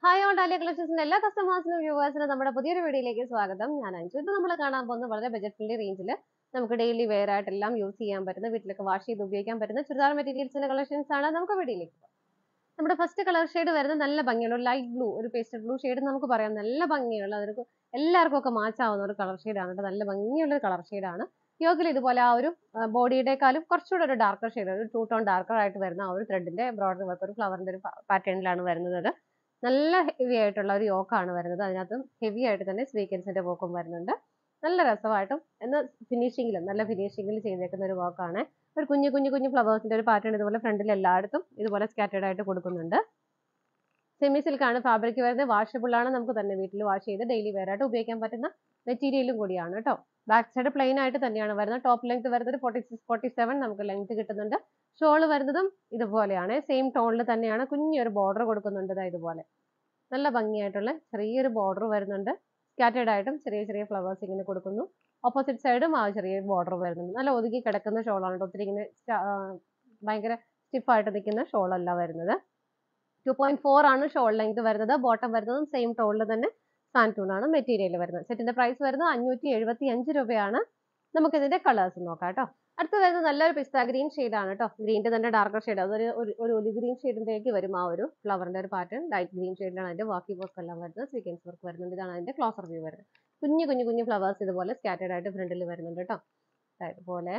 hi all dahlia കളക്ഷൻസിന്റെ എല്ലാ കസ്റ്റമേഴ്സിനും വ്യൂവേഴ്സിനും നമ്മുടെ പുതിയൊരു വീഡിയോയിലേക്ക് സ്വാഗതം ഞാൻ അഞ്ചു ഇത് നമ്മൾ കാണാൻ പോകുന്നത് വളരെ ബജറ്റ് ഫ്രണ്ട്ലി റേഞ്ചിൽ നമുക്ക് ഡെയിലി വെയർ ആയിട്ടെല്ലാം യൂസ് ചെയ്യാൻ പറ്റുന്ന വീട്ടിലൊക്കെ വാഷ് ചെയ്ത് ഉപയോഗിക്കാൻ പറ്റുന്ന ചുരിദാർ മെറ്റീരിയൽസിന്റെ കളക്ഷൻസ് ആണ് നമുക്ക് വീഡിയോയിലേക്ക് പോകാം നമ്മുടെ ഫസ്റ്റ് കളർ ഷെയ്ഡ് വരുന്നത് നല്ല ഭംഗിയുള്ള ഒരു ലൈറ്റ് ബ്ലൂ ഒരു പേസ്റ്റൽ ബ്ലൂ ഷെയ്ഡ് നമുക്ക് പറയാം നല്ല ഭംഗിയുള്ള അതൊരു എല്ലാവർക്കും ഒക്കെ മാച്ച് ആവുന്ന ഒരു കളർ ഷെയ്ഡാണ് കേട്ടോ നല്ല ഭംഗിയുള്ള ഒരു കളർ ഷെയ്ഡാണ് യോഗയിൽ ഇതുപോലെ ആ ഒരു ബോഡിയുടെക്കാളും കുറച്ചുകൂടെ ഒരു ഡാർക്കർ ഷെയ്ഡ് ഒരു ടൂ ടോൺ ഡാർക്കർ ആയിട്ട് വരുന്ന ആ ഒരു ത്രെഡിന്റെ എംബ്രോയിഡറി വർക്ക് ഒരു ഫ്ലവറിന്റെ ഒരു പാറ്റേണിലാണ് വരുന്നത് അത് നല്ല ഹെവി ആയിട്ടുള്ള ഒരു യോക്കാണ് വരുന്നത് അതിനകത്തും ഹെവി ആയിട്ട് തന്നെ സ്വീക്കൻസിന്റെ വർക്കും വരുന്നുണ്ട് നല്ല രസമായിട്ടും എന്നാൽ ഫിനിഷിങ്ങിലും നല്ല ഫിനിഷിങ്ങിൽ ചെയ്തേക്കുന്ന ഒരു വർക്കാണ് ഒരു കുഞ്ഞു കുഞ്ഞു കുഞ്ഞു ഫ്ലവേഴ്സിന്റെ ഒരു പാറ്റേൺ ഇതുപോലെ ഫ്രണ്ടിൽ എല്ലായിടത്തും ഇതുപോലെ സ്കാറ്റേഡ് ആയിട്ട് കൊടുക്കുന്നുണ്ട് സെമി സിൽക്കാണ് ഫാബ്രിക് വരുന്നത് വാഷബിൾ ആണ് നമുക്ക് തന്നെ വീട്ടിൽ വാഷ് ചെയ്ത് ഡെയിലി വെയർ ആയിട്ട് ഉപയോഗിക്കാൻ പറ്റുന്ന മെറ്റീരിയലും കൂടിയാണ് കേട്ടോ ബാക്ക് സൈഡ് പ്ലെയിൻ ആയിട്ട് തന്നെയാണ് വരുന്നത് ടോപ്പ് ലെങ്ത് വരുന്നത് ഫോർട്ടി സിക്സ് ഫോർട്ടി സെവൻ നമുക്ക് ലെങ്ത് കിട്ടുന്നുണ്ട് ഷോള് വരുന്നതും ഇതുപോലെയാണ് സെയിം ടോണിൽ തന്നെയാണ് കുഞ്ഞൊരു ബോർഡർ കൊടുക്കുന്നുണ്ട് ദാ ഇതുപോലെ നല്ല ഭംഗിയായിട്ടുള്ള ചെറിയൊരു ബോർഡർ വരുന്നുണ്ട് സ്കാറ്റേഡ് ആയിട്ടും ചെറിയ ചെറിയ ഫ്ലവേഴ്സ് ഇങ്ങനെ കൊടുക്കുന്നു ഓപ്പോസിറ്റ് സൈഡും ആ ചെറിയ ബോർഡർ വരുന്നുണ്ട് നല്ല ഒതുങ്ങി കിടക്കുന്ന ഷോളാണ് കേട്ടോ ഒത്തിരി ഇങ്ങനെ സ്റ്റ- ആ, ഭയങ്കര സ്റ്റിഫായിട്ട് നിൽക്കുന്ന ഷോളല്ല വരുന്നത് ടു പോയിന്റ് ഫോർ ആണ് ഷോൾ ലെങ്ത് വരുന്നത് ബോട്ടം വരുന്നതും സെയിം ടോണിൽ തന്നെ സാൻറ്റൂൺ ആണ് മെറ്റീരിയൽ വരുന്നത് സെറ്റിന്റെ പ്രൈസ് വരുന്നത് അഞ്ഞൂറ്റി എഴുപത്തി അഞ്ച് രൂപയാണ് നമുക്ക് ഇതിന്റെ കളേഴ്സ് നോക്കാം കേട്ടോ അടുത്ത് വരുന്നത് നല്ലൊരു പിസ്ത ഗ്രീൻ ആണ് കേട്ടോ ഗ്രീൻ്റെ തന്നെ ഡാർക്കർ ഷെയ്ഡ് അതൊരു ഒരു- ഒരു ഒലി ഗ്രീൻ ഷെയ്ഡിലേക്ക് വരും ആ ഒരു ഫ്ലവറിന്റെ ഒരു പാറ്റേൺ ലൈറ്റ് ഗ്രീൻ ഷെയ്ഡിലാണ് അതിന്റെ ബാക്കി വർക്ക് എല്ലാം വരുന്നത് സ്വീക്കൻസ് വർക്ക് വരുന്നുണ്ട് ഇതാണ് അതിന്റെ ക്ലോസർ വ്യൂ വരുന്നത് കുഞ്ഞു കുഞ്ഞു കുഞ്ഞു ഫ്ലവേഴ്സ് ഇതുപോലെ സ്കാറ്റേഡ് ആയിട്ട് ഫ്രണ്ടിൽ വരുന്നുണ്ട് കേട്ടോ ദാ ഇതുപോലെ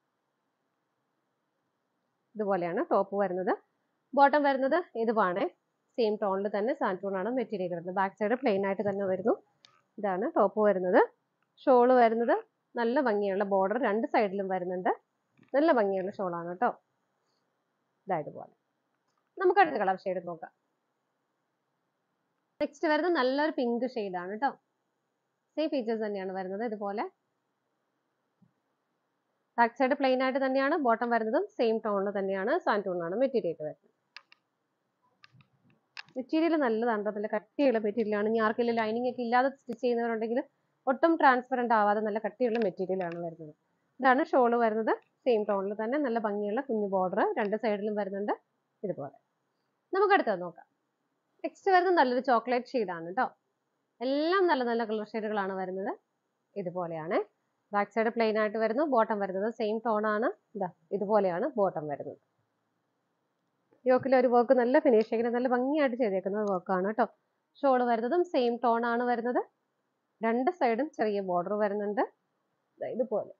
ഇതുപോലെയാണ് ടോപ്പ് വരുന്നത് ബോട്ടം വരുന്നത് ഇതുമാണ് സെയിം ടോണിൽ തന്നെ സാൻറ്റൂൺ ആണ് മെറ്റീരിയൽ വരുന്നത് ബാക്ക് സൈഡ് പ്ലെയിൻ ആയിട്ട് തന്നെ വരുന്നു ഇതാണ് ടോപ്പ് വരുന്നത് ഷോള് വരുന്നത് നല്ല ഭംഗിയുള്ള ബോർഡർ രണ്ട് സൈഡിലും വരുന്നുണ്ട് നല്ല ഭംഗിയുള്ള ഷോളാണ് കേട്ടോ ഇതാ ഇതുപോലെ നമുക്ക് അടുത്ത കളർ ഷെയ്ഡ് നോക്കാം നെക്സ്റ്റ് വരുന്നത് നല്ലൊരു പിങ്ക് ആണ് കേട്ടോ സെയിം ഫീച്ചേഴ്സ് തന്നെയാണ് വരുന്നത് ഇതുപോലെ ബാക്ക് സൈഡ് പ്ലെയിൻ ആയിട്ട് തന്നെയാണ് ബോട്ടം വരുന്നതും സെയിം ടോണിൽ തന്നെയാണ് സാൻറ്റൂൺ ആണ് മെറ്റീരിയൽ വരുന്നത് മെറ്റീരിയൽ നല്ലതാണ് കേട്ടോ നല്ല കട്ടിയുള്ള മെറ്റീരിയൽ ആണ് ഇനി ആർക്കെങ്കിലും ലൈനിങ് ഒക്കെ ഇല്ലാതെ സ്റ്റിച്ച് ചെയ്യുന്നവരുണ്ടെങ്കിൽ ഒട്ടും ട്രാൻസ്പെറന്റ് ആവാതെ നല്ല കട്ടിയുള്ള മെറ്റീരിയൽ ആണ് വരുന്നത് ഇതാണ് ഷോള് വരുന്നത് സെയിം ടോണിൽ തന്നെ നല്ല ഭംഗിയുള്ള കുഞ്ഞു ബോർഡർ രണ്ട് സൈഡിലും വരുന്നുണ്ട് ഇതുപോലെ നമുക്ക് അടുത്തത് നോക്കാം നെക്സ്റ്റ് വരുന്നത് നല്ലൊരു ചോക്ലേറ്റ് ആണ് കേട്ടോ എല്ലാം നല്ല നല്ല കളർ ഷെയ്ഡുകളാണ് വരുന്നത് ഇതുപോലെയാണ് ബാക്ക് സൈഡ് പ്ലെയിൻ ആയിട്ട് വരുന്നു ബോട്ടം വരുന്നത് സെയിം ടോൺ ആണ് ഇതാ ഇതുപോലെയാണ് ബോട്ടം വരുന്നത് യോക്കിലെ ഒരു വർക്ക് നല്ല ഫിനിഷിങ്ങിന് നല്ല ഭംഗിയായിട്ട് ചെയ്തേക്കുന്ന വർക്കാണ് കേട്ടോ ഷോള് വരുന്നതും സെയിം ടോൺ ആണ് വരുന്നത് രണ്ട് സൈഡും ചെറിയ ബോർഡർ വരുന്നുണ്ട് ദാ ഇതുപോലെ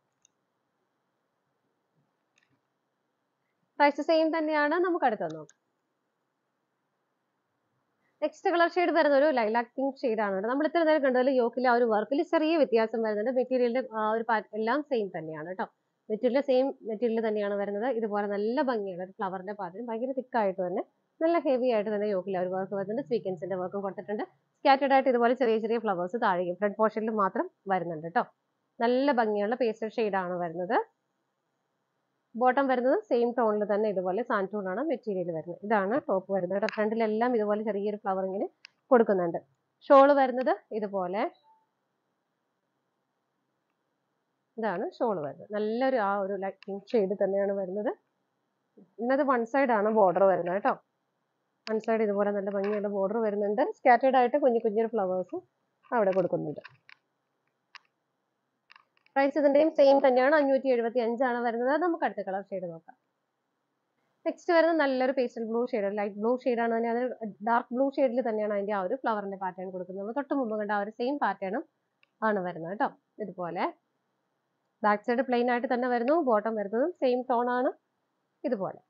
പ്രൈസ് സെയിം തന്നെയാണ് നമുക്ക് അടുത്തത് നോക്കാം നെക്സ്റ്റ് കളർ ഷെയ്ഡ് വരുന്ന ഒരു ലൈലാക് പിങ്ക് ഷെയ്ഡ് ആണ് നമ്മൾ ഇത്ര നേരം കണ്ടതിൽ യോക്കിലെ ആ ഒരു വർക്കിൽ ചെറിയ വ്യത്യാസം വരുന്നുണ്ട് മെറ്റീരിയലിന്റെ ആ ഒരു പാറ്റ് എല്ലാം സെയിം തന്നെയാണ് കേട്ടോ മെറ്റീരിയൽ സെയിം മെറ്റീരിയൽ തന്നെയാണ് വരുന്നത് ഇതുപോലെ നല്ല ഭംഗിയുള്ള ഒരു ഫ്ലവറിന്റെ പാറ്റേൺ ഭയങ്കര തിക്കായിട്ട് തന്നെ നല്ല ഹെവി ആയിട്ട് തന്നെ യോക്കിൽ ഒരു വർക്ക് വരുന്നുണ്ട് സ്വീക്കൻസിന്റെ വർക്കും കൊടുത്തിട്ടുണ്ട് സ്കാറ്റേഡ് ആയിട്ട് ഇതുപോലെ ചെറിയ ചെറിയ ഫ്ലവേഴ്സ് താഴേക്കും ഫ്രണ്ട് പോർഷനിൽ മാത്രം വരുന്നുണ്ട് കേട്ടോ നല്ല ഭംഗിയുള്ള പേസ്റ്റൽ ആണ് വരുന്നത് ബോട്ടം വരുന്നത് സെയിം ടോണിൽ തന്നെ ഇതുപോലെ സാൻറ്റൂൺ ആണ് മെറ്റീരിയൽ വരുന്നത് ഇതാണ് ടോപ്പ് വരുന്നത് കേട്ടോ ഫ്രണ്ടിലെല്ലാം ഇതുപോലെ ചെറിയൊരു ഫ്ലവർ ഇങ്ങനെ കൊടുക്കുന്നുണ്ട് ഷോള് വരുന്നത് ഇതുപോലെ ഇതാണ് ഷോള് വരുന്നത് നല്ലൊരു ആ ഒരു ലൈറ്റ് പിങ്ക് ഷെയ്ഡ് തന്നെയാണ് വരുന്നത് ഇന്നത് വൺ സൈഡ് ആണ് ബോർഡർ വരുന്നത് കേട്ടോ വൺ സൈഡ് ഇതുപോലെ നല്ല ഭംഗിയുള്ള ബോർഡർ വരുന്നുണ്ട് സ്കാറ്റേഡ് ആയിട്ട് കുഞ്ഞു കുഞ്ഞൊരു ഫ്ലവേഴ്സ് അവിടെ കൊടുക്കുന്നുണ്ട് പ്രൈസ് ഇതിന്റെയും സെയിം തന്നെയാണ് അഞ്ഞൂറ്റി എഴുപത്തി അഞ്ചാണ് വരുന്നത് നമുക്ക് അടുത്ത കളർ ഷെയ്ഡ് നോക്കാം നെക്സ്റ്റ് വരുന്നത് നല്ലൊരു pastel blue shade light blue ആണ് തന്നെ അത് ഡാർക്ക് ബ്ലൂ ഷെയ്ഡിൽ തന്നെയാണ് അതിന്റെ ആ ഒരു ഫ്ലവറിന്റെ പാറ്റേൺ കൊടുക്കുന്നത് നമ്മൾ തൊട്ട് മുമ്പ് കണ്ട ആ ഒരു സെയിം പാറ്റേണും ആണ് വരുന്നത് കേട്ടോ ഇതുപോലെ ബാക്ക് സൈഡ് പ്ലെയിൻ ആയിട്ട് തന്നെ വരുന്നു ബോട്ടം വരുന്നതും സെയിം ടോൺ ആണ് ഇതുപോലെ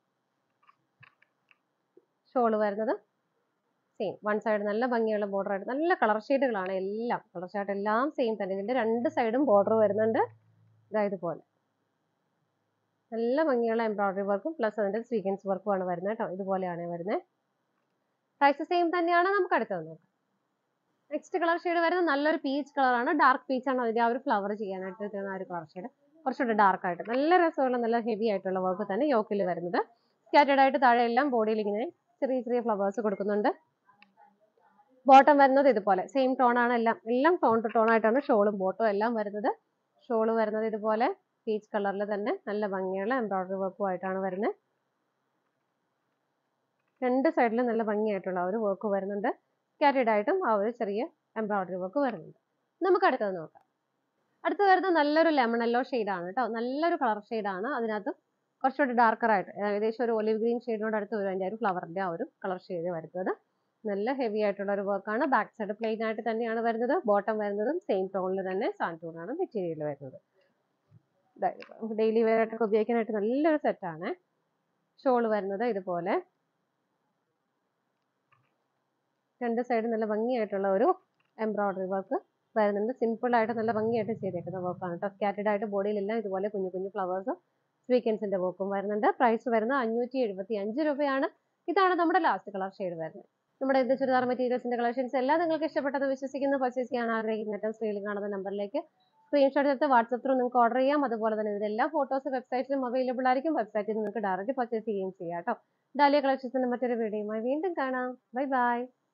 ഷോള് വരുന്നത് സെയിം വൺ സൈഡ് നല്ല ഭംഗിയുള്ള ബോർഡർ ആയിട്ട് നല്ല കളർ ഷെയ്ഡുകളാണ് എല്ലാം കളർ ഷെയ്ഡ് എല്ലാം സെയിം തന്നെ ഇതിന്റെ രണ്ട് സൈഡും ബോർഡർ വരുന്നുണ്ട് ഇതാ ഇതുപോലെ നല്ല ഭംഗിയുള്ള എംബ്രോയിഡറി വർക്കും പ്ലസ് അതിന്റെ സ്വീക്കൻസ് വർക്കും ആണ് വരുന്നത് കേട്ടോ ഇതുപോലെയാണ് വരുന്നത് പ്രൈസ് സെയിം തന്നെയാണ് നമുക്ക് അടുത്തത് നോക്കാം നെക്സ്റ്റ് കളർ ഷെയ്ഡ് വരുന്നത് നല്ലൊരു പീച്ച് കളറാണ് ഡാർക്ക് പീച്ച് ആണ് അതിന്റെ ആ ഒരു ഫ്ലവർ ചെയ്യാനായിട്ട് എത്തുന്ന ആ ഒരു കളർ ഷെയ്ഡ് കുറച്ചുകൂടെ ഡാർക്ക് ആയിട്ട് നല്ല രസമുള്ള നല്ല ഹെവി ആയിട്ടുള്ള വർക്ക് തന്നെ യോക്കിൽ വരുന്നത് സ്കാറ്റേഡ് ആയിട്ട് താഴെ എല്ലാം ബോഡിയിൽ ഇങ്ങനെ ചെറിയ ചെറിയ ഫ്ലവേഴ്സ് കൊടുക്കുന്നുണ്ട് ബോട്ടം വരുന്നത് ഇതുപോലെ സെയിം ടോൺ ആണ് എല്ലാം എല്ലാം ടോൺ ടു ടോൺ ആയിട്ടാണ് ഷോളും ബോട്ടും എല്ലാം വരുന്നത് ഷോള് വരുന്നത് ഇതുപോലെ പീച്ച് കളറിൽ തന്നെ നല്ല ഭംഗിയുള്ള എംബ്രോയിഡറി വർക്കും ആയിട്ടാണ് വരുന്നത് രണ്ട് സൈഡിലും നല്ല ഭംഗിയായിട്ടുള്ള ആ ഒരു വർക്ക് വരുന്നുണ്ട് സ്കാറ്റേഡ് ആയിട്ടും ആ ഒരു ചെറിയ എംബ്രോയിഡറി വർക്ക് വരുന്നുണ്ട് നമുക്ക് അടുത്തത് നോക്കാം അടുത്ത് വരുന്നത് നല്ലൊരു ലെമൺ യെല്ലോ ആണ് കേട്ടോ നല്ലൊരു കളർ ആണ് അതിനകത്ത് കുറച്ചുകൂടി ഡാർക്കർ ആയിട്ട് ഏകദേശം ഒരു ഒലിവ് ഗ്രീൻ ഷെയ്ഡിനോട് അടുത്ത് വരും അതിൻ്റെ ഒരു ഫ്ലവറിൻ്റെ ആ ഒരു കളർ ഷെയ്ഡ് വരുന്നത് നല്ല ഹെവി ആയിട്ടുള്ള ഒരു വർക്കാണ് ബാക്ക് സൈഡ് പ്ലെയിൻ ആയിട്ട് തന്നെയാണ് വരുന്നത് ബോട്ടം വരുന്നതും സെയിം ടോണിൽ തന്നെ സാൻറ്റൂണാണ് മെറ്റീരിയൽ വരുന്നത് ഡെയിലി വെയർ ആയിട്ടൊക്കെ ഉപയോഗിക്കാനായിട്ട് നല്ലൊരു സെറ്റാണ് ഷോൾ വരുന്നത് ഇതുപോലെ രണ്ട് സൈഡ് നല്ല ഭംഗിയായിട്ടുള്ള ഒരു എംബ്രോയിഡറി വർക്ക് വരുന്നുണ്ട് സിമ്പിൾ ആയിട്ട് നല്ല ഭംഗിയായിട്ട് ചെയ്തേക്കുന്ന വർക്കാണ് കേട്ടോ സ്കാറ്റഡ് ആയിട്ട് ബോഡിയിലെല്ലാം ഇതുപോലെ കുഞ്ഞു കുഞ്ഞു ഫ്ലവേഴ്സ് സ്വീക്കൻസിന്റെ വർക്കും വരുന്നുണ്ട് പ്രൈസ് വരുന്നത് അഞ്ഞൂറ്റി എഴുപത്തി അഞ്ച് രൂപയാണ് ഇതാണ് നമ്മുടെ ലാസ്റ്റ് കളർ ഷെയ്ഡ് വരുന്നത് നമ്മുടെ ഇത് ചുരിദാർ മെറ്റീരിയൽസിന്റെ കളക്ഷൻസ് എല്ലാം നിങ്ങൾക്ക് ഇഷ്ടപ്പെട്ടത് വിശ്വസിക്കുന്നു പർച്ചേസ് ചെയ്യാൻ ആഗ്രഹിക്കുന്ന ഏറ്റവും സ്ക്രീനിൽ കാണുന്ന നമ്പറിലേക്ക് സ്ക്രീൻഷോട്ട് എടുത്ത് വാട്സപ്പ് ത്രൂ നിങ്ങൾക്ക് ഓർഡർ ചെയ്യാം അതുപോലെ തന്നെ ഇതിന്റെ എല്ലാ ഫോട്ടോസ് വെബ്സൈറ്റിലും അവൈലബിൾ ആയിരിക്കും വെബ്സൈറ്റിൽ നിങ്ങൾക്ക് ഡയറക്റ്റ് പർച്ചേസ് ചെയ്യുകയും ചെയ്യാം കേട്ടോ ഡാലിയ കളക്ഷൻസിന്റെ മറ്റൊരു വീഡിയോയുമായി വീണ്ടും കാണാം ബൈ ബൈ